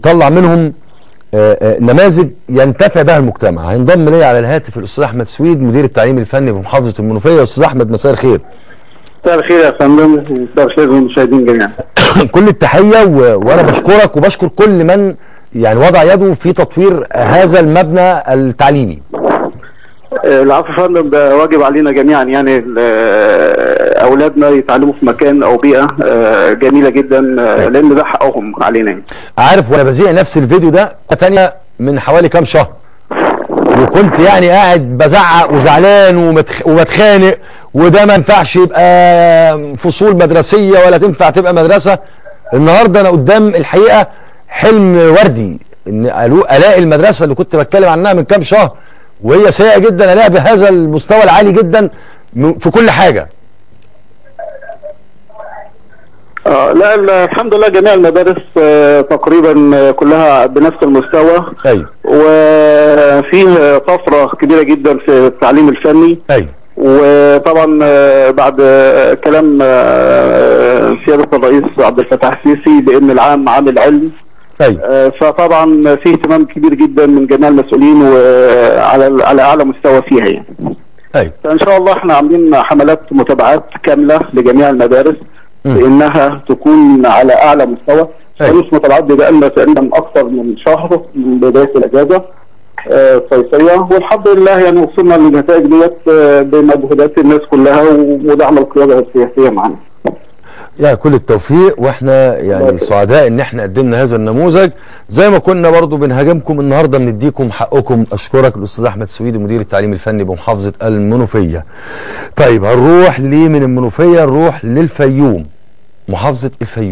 يطلع منهم آه، آه، نماذج ينتفع بها المجتمع هينضم لي على الهاتف الاستاذ احمد سويد مدير التعليم الفني بمحافظه المنوفيه استاذ احمد مساء الخير مساء الخير يا فندم مساء الخير للمشاهدين جميعا كل التحيه و... وانا بشكرك وبشكر كل من يعني وضع يده في تطوير هذا المبنى التعليمي آه، العفو يا فندم ده واجب علينا جميعا يعني ال- آه، اولادنا يتعلموا في مكان او بيئه آه، جميله جدا آه، لان ده حقهم علينا يعني. عارف وانا بذيع نفس الفيديو ده تانية من حوالي كام شهر وكنت يعني قاعد بزعق وزعلان ومتخ... وبتخانق وده ما ينفعش يبقى فصول مدرسيه ولا تنفع تبقى مدرسه النهارده انا قدام الحقيقه حلم وردي ان ألو- الاقي المدرسه اللي كنت بتكلم عنها من كام شهر وهي سيئه جدا الاقيها بهذا المستوى العالي جدا م- في كل حاجه آه لا ال- الحمد لله جميع المدارس آه، تقريبا آه، كلها بنفس المستوى ايوه وفيه طفره كبيره جدا في التعليم الفني ايوه وطبعا آه، بعد آه، كلام آه، سياده الرئيس عبد الفتاح السيسي بان العام عام العلم ايوه آه، فطبعا في اهتمام كبير جدا من جميع المسؤولين وعلى على اعلى مستوى فيها يعني ايوه فان شاء الله احنا عاملين حملات متابعات كامله لجميع المدارس مم. بانها تكون على اعلى مستوى أيوة. حديث متابعات دي بقالنا تقريبا اكثر من شهر من بدايه الاجازه آه، الصيفيه والحمد لله يعني وصلنا للنتائج ديت آه، بمجهودات الناس كلها ودعم القياده السياسيه معانا. يا كل التوفيق واحنا يعني الله سعداء ان احنا قدمنا هذا النموذج زي ما كنا برضو بنهاجمكم النهارده بنديكم حقكم اشكرك الاستاذ احمد سويدي مدير التعليم الفني بمحافظه المنوفيه. طيب هنروح ليه من المنوفيه نروح للفيوم محافظه الفيوم